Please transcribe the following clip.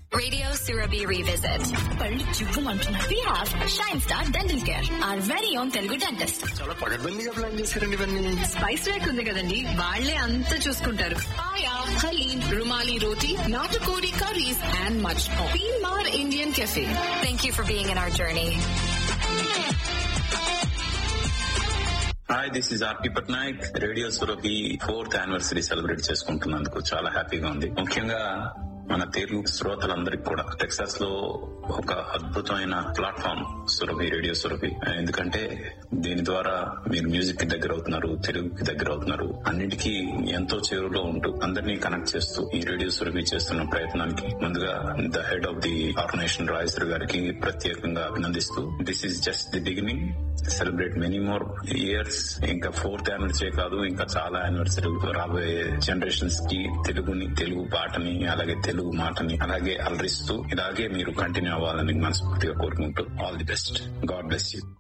Radio Surabhi Revisit. పళ్ళు చివ్వమంటున్నాయి we have Shine Star dental care our very own Telugu dentist చాలా పగడ్బందీగా plan చేశారండి ఇవన్నీ స్పైస్ ర్యాక్ ఉంది కదండి వాళ్లే అంతా చూసుకుంటారు Paya, Halim, Rumali Roti, Natakori curries, and much more. Mar Indian Cafe. Thank you for being in our journey. Hi this is RP Patnaik radio Surabhi fourth anniversary celebrate చేసుకుంటున్నందుకు చాలా హ్యాపీగా ఉంది ముఖ్యంగా మన తెలుగు శ్రోతలందరికీ కూడా టెక్సాస్ లో ఒక అద్భుతమైన ప్లాట్ఫామ్ సురభి రేడియో సురభి ఎందుకంటే దీని ద్వారా మీరు మ్యూజిక్ కి దగ్గర అవుతున్నారు తెలుగుకి దగ్గర అవుతున్నారు అన్నిటికీ ఎంతో చేరులో ఉంటూ అందరినీ కనెక్ట్ చేస్తూ ఈ రేడియో సురభి చేస్తున్న ప్రయత్నానికి ముందుగా the head of the organisation రాయసర్ గారికి ప్రత్యేకంగా అభినందిస్తూ this is just the beginning celebrate many more years ఇంకా ఫోర్త్ యానివర్సరీ కాదు ఇంకా చాలా యానివర్సరీ రాబోయే జనరేషన్స్ కి తెలుగుని తెలుగు పాటని అలాగే తెలుగు మాటని అలాగే అలరిస్తూ ఇలాగే మీరు కంటిన్యూ అవ్వాలని మనస్ఫూర్తిగా కోరుకుంటూ all the best God bless you